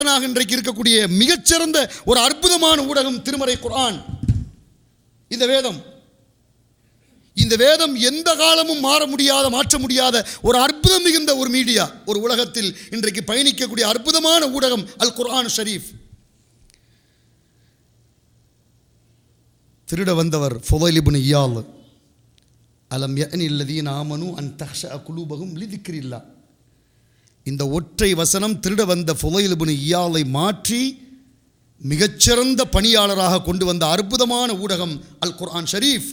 நாக இன்றைக்கு இருக்கக்கூடிய மிகச்சிறந்த ஒரு அற்புதமான ஊடகம் திருமறை குர்ஆன் இந்த வேதம் இந்த வேதம் எந்த காலமும் மாற முடியாத மாற்ற முடியாத ஒரு அற்புதம் மிகுந்த ஒரு மீடியா ஒரு உலகத்தில் இன்றைக்கு பயணிக்கக்கூடிய அற்புதமான ஊடகம் அல் குர்ஆன் ஷரீஃப் திருட வந்தவர் ஃபுதைலிபுன் இயால் அலம் யஅனி அல்லதீன ஆமனு அன் தஹ்ஷா குலூபகும் லிதிக்ரில்லா இந்த ஒற்றை வசனம் திருட வந்த ஃபுதைலிபுன் இயாலை மாற்றி மிகச்சிறந்த பணியாளராக கொண்டு வந்த அற்புதமான ஊடகம் அல் குர்ஆன் ஷரீஃப்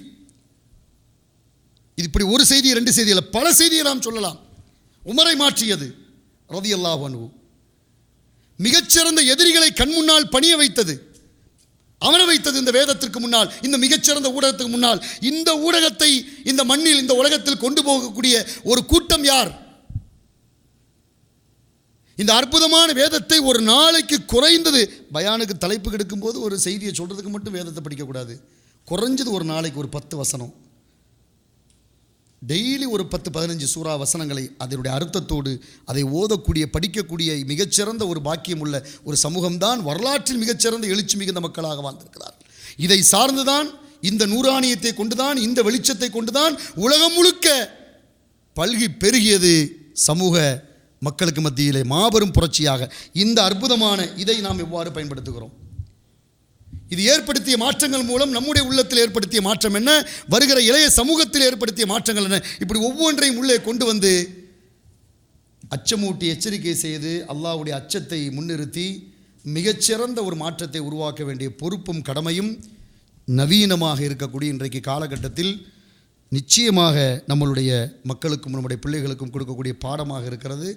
இது இப்படி ஒரு செய்தி ரெண்டு செய்தி அல்ல பல செய்தியை நாம் சொல்லலாம் உமரை மாற்றியது ரதி அல்லாஹ் மிகச்சிறந்த எதிரிகளை கண் முன்னால் பணிய வைத்தது அமர வைத்தது இந்த வேதத்திற்கு முன்னால் இந்த மிகச்சிறந்த ஊடகத்துக்கு முன்னால் இந்த ஊடகத்தை இந்த மண்ணில் இந்த உலகத்தில் கொண்டு போகக்கூடிய ஒரு கூட்டம் யார் இந்த அற்புதமான வேதத்தை ஒரு நாளைக்கு குறைந்தது பயானுக்கு தலைப்பு கெடுக்கும்போது ஒரு செய்தியை சொல்றதுக்கு மட்டும் வேதத்தை படிக்கக்கூடாது குறைஞ்சது ஒரு நாளைக்கு ஒரு பத்து வசனம் டெய்லி ஒரு பத்து பதினஞ்சு சூறா வசனங்களை அதனுடைய அர்த்தத்தோடு அதை ஓதக்கூடிய படிக்கக்கூடிய மிகச்சிறந்த ஒரு பாக்கியம் உள்ள ஒரு சமூகம்தான் வரலாற்றில் மிகச்சிறந்த எழுச்சி மிகுந்த மக்களாக வாழ்ந்திருக்கிறார் இதை சார்ந்துதான் இந்த நூறாணியத்தை கொண்டுதான் இந்த வெளிச்சத்தை கொண்டுதான் உலகம் முழுக்க பல்கி பெருகியது சமூக மக்களுக்கு மத்தியிலே மாபெரும் புரட்சியாக இந்த அற்புதமான இதை நாம் எவ்வாறு பயன்படுத்துகிறோம் இது ஏற்படுத்திய மாற்றங்கள் மூலம் நம்முடைய உள்ளத்தில் ஏற்படுத்திய மாற்றம் என்ன வருகிற இளைய சமூகத்தில் ஏற்படுத்திய மாற்றங்கள் என்ன இப்படி ஒவ்வொன்றையும் உள்ளே கொண்டு வந்து அச்சமூட்டி எச்சரிக்கை செய்து அல்லாஹ்வுடைய அச்சத்தை முன்னிறுத்தி மிகச்சிறந்த ஒரு மாற்றத்தை உருவாக்க வேண்டிய பொறுப்பும் கடமையும் நவீனமாக இருக்கக்கூடிய இன்றைக்கு காலகட்டத்தில் நிச்சயமாக நம்மளுடைய மக்களுக்கும் நம்முடைய பிள்ளைகளுக்கும் கொடுக்கக்கூடிய பாடமாக இருக்கிறது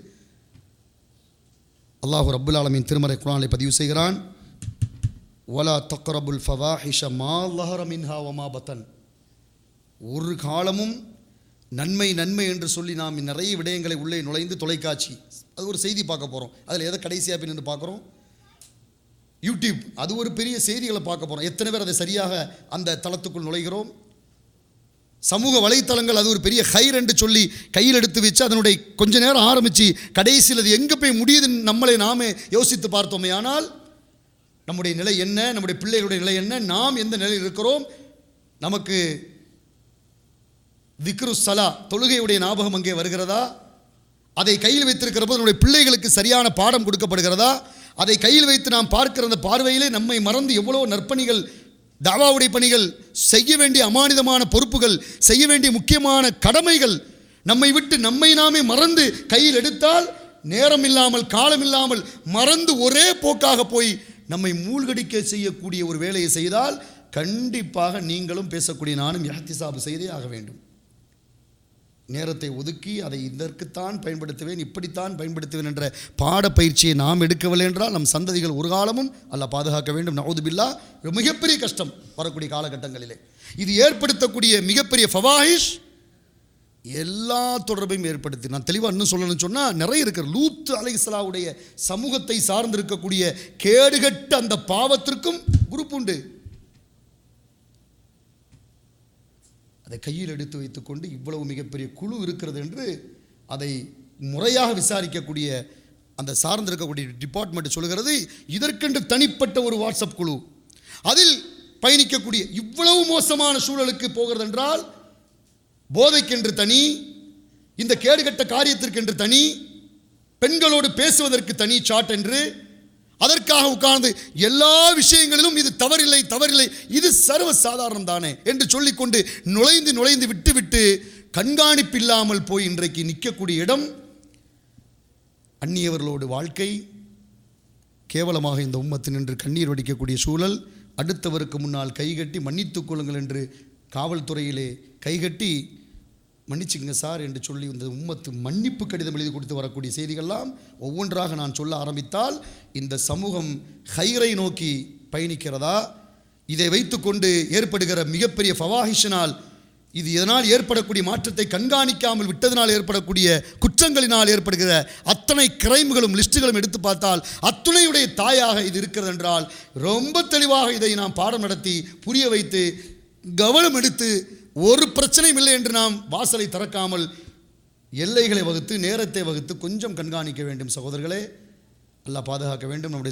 அல்லாஹு ரப்புல் ஆலமீன் திருமறை குரானை பதிவு செய்கிறான் வலா தக்ரபுல் ஃபவாஹிஷ மா லஹர மின்ஹா வமா பத்தன் ஒரு காலமும் நன்மை நன்மை என்று சொல்லி நாம் நிறைய விடயங்களை உள்ளே நுழைந்து தொலைக்காட்சி அது ஒரு செய்தி பார்க்க போகிறோம் அதில் எதை கடைசியாக போய் நின்று பார்க்குறோம் யூடியூப் அது ஒரு பெரிய செய்திகளை பார்க்க போகிறோம் எத்தனை பேர் அதை சரியாக அந்த தளத்துக்குள் நுழைகிறோம் சமூக வலைத்தளங்கள் அது ஒரு பெரிய ஹைர் என்று சொல்லி கையில் எடுத்து வச்சு அதனுடைய கொஞ்ச நேரம் ஆரம்பித்து கடைசியில் அது எங்கே போய் முடியுதுன்னு நம்மளை நாமே யோசித்து பார்த்தோமே ஆனால் நம்முடைய நிலை என்ன நம்முடைய பிள்ளைகளுடைய நிலை என்ன நாம் எந்த நிலையில் இருக்கிறோம் நமக்கு விக்ரு சலா தொழுகையுடைய ஞாபகம் அங்கே வருகிறதா அதை கையில் வைத்திருக்கிற போது நம்முடைய பிள்ளைகளுக்கு சரியான பாடம் கொடுக்கப்படுகிறதா அதை கையில் வைத்து நாம் பார்க்கிற அந்த பார்வையிலே நம்மை மறந்து எவ்வளோ நற்பணிகள் தாவாவுடைய பணிகள் செய்ய வேண்டிய அமானிதமான பொறுப்புகள் செய்ய வேண்டிய முக்கியமான கடமைகள் நம்மை விட்டு நம்மை நாமே மறந்து கையில் எடுத்தால் நேரம் இல்லாமல் காலம் இல்லாமல் மறந்து ஒரே போக்காக போய் நம்மை மூழ்கடிக்க செய்யக்கூடிய ஒரு வேலையை செய்தால் கண்டிப்பாக நீங்களும் பேசக்கூடிய நானும் யாத்திசாபு செய்தே ஆக வேண்டும் நேரத்தை ஒதுக்கி அதை இதற்குத்தான் பயன்படுத்துவேன் இப்படித்தான் பயன்படுத்துவேன் என்ற பாடப்பயிற்சியை நாம் எடுக்கவில்லை என்றால் நம் சந்ததிகள் ஒரு காலமும் அல்ல பாதுகாக்க வேண்டும் நவுதுபில்லா ஒரு மிகப்பெரிய கஷ்டம் வரக்கூடிய காலகட்டங்களிலே இது ஏற்படுத்தக்கூடிய மிகப்பெரிய ஃபவாஹிஷ் எல்லா தொடர்பையும் ஏற்படுத்தி நான் தெளிவாக இன்னும் சொல்லணும்னு சொன்னால் நிறைய இருக்கிற லூத் அலைஹிஸ்ஸலாவுடைய சமூகத்தை சார்ந்திருக்கக்கூடிய கேடுகட்ட அந்த பாவத்திற்கும் குரூப் உண்டு அதை கையில் எடுத்து வைத்துக்கொண்டு இவ்வளவு மிகப்பெரிய குழு இருக்கிறது என்று அதை முறையாக விசாரிக்கக்கூடிய அந்த சார்ந்திருக்கக்கூடிய டிபார்ட்மெண்ட் சொல்கிறது இதற்கென்று தனிப்பட்ட ஒரு வாட்ஸ்அப் குழு அதில் பயணிக்கக்கூடிய இவ்வளவு மோசமான சூழலுக்கு போகிறது என்றால் போதைக்கென்று தனி இந்த கேடுகட்ட காரியத்திற்கென்று தனி பெண்களோடு பேசுவதற்கு தனி சாட் என்று அதற்காக உட்கார்ந்து எல்லா விஷயங்களிலும் இது தவறில்லை தவறில்லை இது சர்வ சாதாரணம் தானே என்று சொல்லிக்கொண்டு நுழைந்து நுழைந்து விட்டு விட்டு கண்காணிப்பு இல்லாமல் போய் இன்றைக்கு நிற்கக்கூடிய இடம் அந்நியவர்களோடு வாழ்க்கை கேவலமாக இந்த உம்மத்து நின்று கண்ணீர் வடிக்கக்கூடிய சூழல் அடுத்தவருக்கு முன்னால் கைகட்டி மன்னித்துக் கொள்ளுங்கள் என்று காவல்துறையிலே கைகட்டி மன்னிச்சுங்க சார் என்று சொல்லி இந்த உம்மத்து மன்னிப்பு கடிதம் எழுதி கொடுத்து வரக்கூடிய செய்திகள்லாம் ஒவ்வொன்றாக நான் சொல்ல ஆரம்பித்தால் இந்த சமூகம் ஹைரை நோக்கி பயணிக்கிறதா இதை வைத்துக்கொண்டு ஏற்படுகிற மிகப்பெரிய ஃபவாஹிஷனால் இது இதனால் ஏற்படக்கூடிய மாற்றத்தை கண்காணிக்காமல் விட்டதனால் ஏற்படக்கூடிய குற்றங்களினால் ஏற்படுகிற அத்தனை கிரைம்களும் லிஸ்ட்டுகளும் எடுத்து பார்த்தால் அத்துணையுடைய தாயாக இது இருக்கிறது என்றால் ரொம்ப தெளிவாக இதை நாம் பாடம் நடத்தி புரிய வைத்து கவனம் எடுத்து ஒரு பிரச்சனையும் இல்லை என்று நாம் வாசலை திறக்காமல் எல்லைகளை வகுத்து நேரத்தை வகுத்து கொஞ்சம் கண்காணிக்க வேண்டும் சகோதரர்களே அல்லாஹ் பாதுகாக்க வேண்டும் நம்முடைய